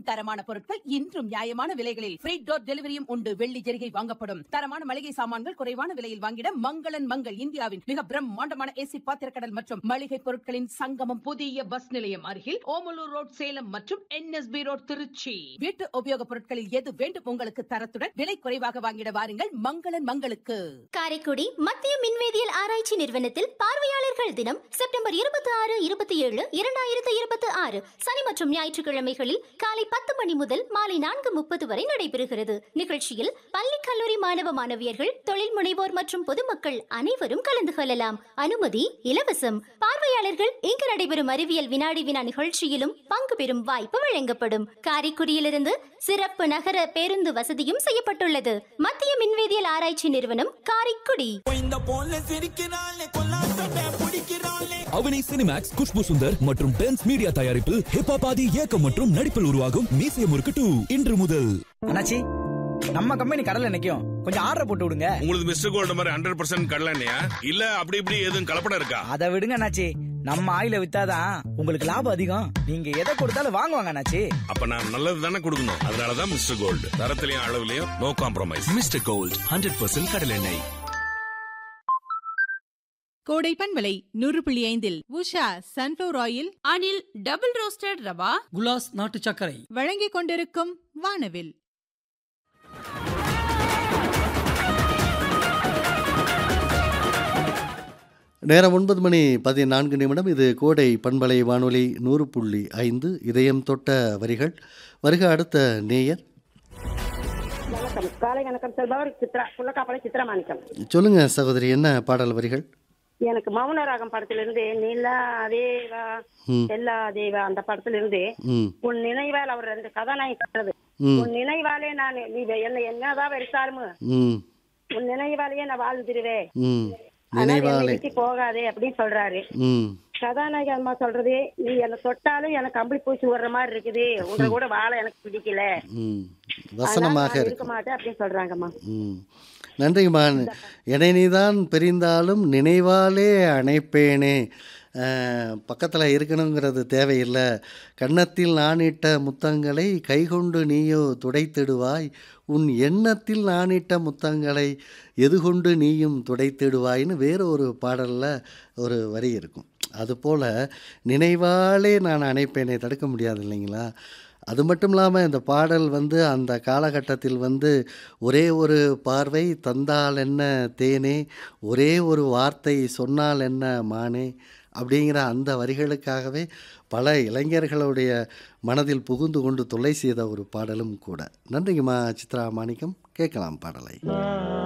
என்றும் தரமான பொருட்கள் இன்றும் நியாயமான விலைகளில் ஃப்ரீ டோர் டெலிவரியும் உண்டு வெள்ளி ஜெரிகை வாங்கப்படும் தரமான மளிகை சாமான்கள் குறைவான விலையில் வாங்கிட மங்களன் மங்கள் இந்தியாவின் மிக பிரம்மாண்டமான ஏசி பாத்திரக்கடல் மற்றும் மளிகை பொருட்களின் சங்கமம் புதிய பஸ் நிலையம் அருகில் ஓமலூர் ரோட் சேலம் மற்றும் என்எஸ்பி ரோட் திருச்சி வீட்டு உபயோகப் பொருட்களில் எது வேண்டும் உங்களுக்கு தரத்துடன் விலை குறைவாக வாங்கிட வாருங்கள் மங்களன் மங்களுக்கு காரைக்குடி மத்திய மின்வேதியியல் ஆராய்ச்சி நிறுவனத்தில் பார்வையாளர்கள் தினம் செப்டம்பர் இருபத்தி ஆறு இருபத்தி ஏழு இரண்டாயிரத்து இருபத்தி ஆறு சனி மற்றும் ஞாயிற்றுக்கிழமைகளில் காலை பத்து மணி முதல் மாலை நான்கு முப்பது வரை நடைபெறுகிறது நிகழ்ச்சியில் பள்ளி கல்லூரி மாணவ மாணவியர்கள் தொழில் முனைவோர் மற்றும் பொதுமக்கள் அனைவரும் கலந்து கொள்ளலாம் அனுமதி இலவசம் பார்வையாளர்கள் இங்கு நடைபெறும் அறிவியல் வினாடி வினா நிகழ்ச்சியிலும் பங்கு பெறும் வாய்ப்பு வழங்கப்படும் காரைக்குடியிலிருந்து சிறப்பு நகர பேருந்து வசதியும் செய்யப்பட்டுள்ளது மத்திய மின்வேதியியல் ஆராய்ச்சி நிறுவனம் காரைக்குடி இந்த போன்ல சிரிக்கிறாளே கொல்லாசத்தை பிடிக்கிறாளே அவனி சினிமேக்ஸ் குஷ்பு சுந்தர் மற்றும் பென்ஸ் மீடியா தயாரிப்பில் ஹிப்பாபாதி இயக்கம் மற்றும் நடிப்பில் உருவாகும் மீசை முறுக்கு டூ இன்று முதல் அண்ணாச்சி நம்ம கம்பெனி கடல்ல நிக்கும் கொஞ்சம் ஆர்டர் போட்டு விடுங்க உங்களுக்கு மிஸ்டர் கோல்டு மாதிரி ஹண்ட்ரட் பர்சன்ட் கடலண்ணையா இல்ல அப்படி இப்படி எதுவும் கலப்படம் இருக்கா அதை விடுங்க அண்ணாச்சி நம்ம ஆயில வித்தாதான் உங்களுக்கு லாபம் அதிகம் நீங்க எதை கொடுத்தாலும் வாங்குவாங்க அண்ணாச்சி அப்ப நான் நல்லது தானே கொடுக்கணும் அதனாலதான் மிஸ்டர் கோல்டு தரத்திலையும் அளவுலயும் no compromise Mister Gold hundred percent கடல் எண்ணெய் கோடை பண்பலை நூறு புள்ளி ஐந்தில் Usha sunflower oil Anil double roasted rava குலாஸ் நாட்டு சர்க்கரை வழங்கிக் கொண்டிருக்கும் வானவில் நேரம் ஒன்பது மணி பதினான்கு நிமிடம் இது கோடை பண்பலை வானொலி நூறு புள்ளி ஐந்து இதயம் தொட்ட வரிகள் வருக அடுத்த நேயர் வணக்கம் காலை வணக்கம் செல்பவர் சித்ரா புள்ளக்காப்பளை சித்ரா மாணிக்கம் சொல்லுங்க சகோதரி என்ன பாடல் வரிகள் எனக்கு மௌன ராகம் படத்திலிருந்து நிலா தேவா ம். எல்லா தேவா அந்த படத்திலிருந்து ம் உன் நினைவால் அவர் ரெண்டு கதாநாயகி கட்டுறது ம். உன் நினைவாலே நான் நீ என்ன என்னதான் வெறுத்தாலும் ம் உன் நினைவாலேயே நான் வாழ்ந்துருவேன் ம் அதனால என்னை நினைவாலே விட்டு போகாதே அப்படின்னு சொல்றாரு ம் கதாநாயகி அம்மா சொல்றது நீ என்ன தொட்டாலும் எனக்கு கம்பளி பூச்சி விடுற மாதிரி இருக்குது உங்க கூட வாழ எனக்கு பிடிக்கல ம் அதனால வசனமாக நான் இருக்கு இருக்க மாட்டேன் அப்படின்னு சொல்றாங்கம்மா ம் நன்றிங்கம்மா என்னை நீதான் பிரிந்தாலும் நினைவாலே அணைப்பேனே பக்கத்தில் இருக்கணுங்கிறது தேவையில்லை கன்னத்தில் நானிட்ட முத்தங்களை கைகொண்டு நீயோ துடைத்திடுவாய் உன் எண்ணத்தில் நானிட்ட முத்தங்களை எதுகொண்டு நீயும் துடைத்திடுவாய்னு வேறு ஒரு பாடலில் ஒரு வரி இருக்கும் அதுபோல் நினைவாலே நான் அணைப்பேனே தடுக்க முடியாது இல்லைங்களா அது மட்டும் இல்லாமல் இந்த பாடல் வந்து அந்த காலகட்டத்தில் வந்து ஒரே ஒரு பார்வை தந்தால் என்ன தேனே ஒரே ஒரு வார்த்தை சொன்னால் என்ன மானே அப்படிங்கிற அந்த வரிகளுக்காகவே பல இளைஞர்களுடைய மனதில் புகுந்து கொண்டு தொல்லை செய்த ஒரு பாடலும் கூட நன்றிங்கம்மா சித்ரா மாணிக்கம் கேட்கலாம் பாடலை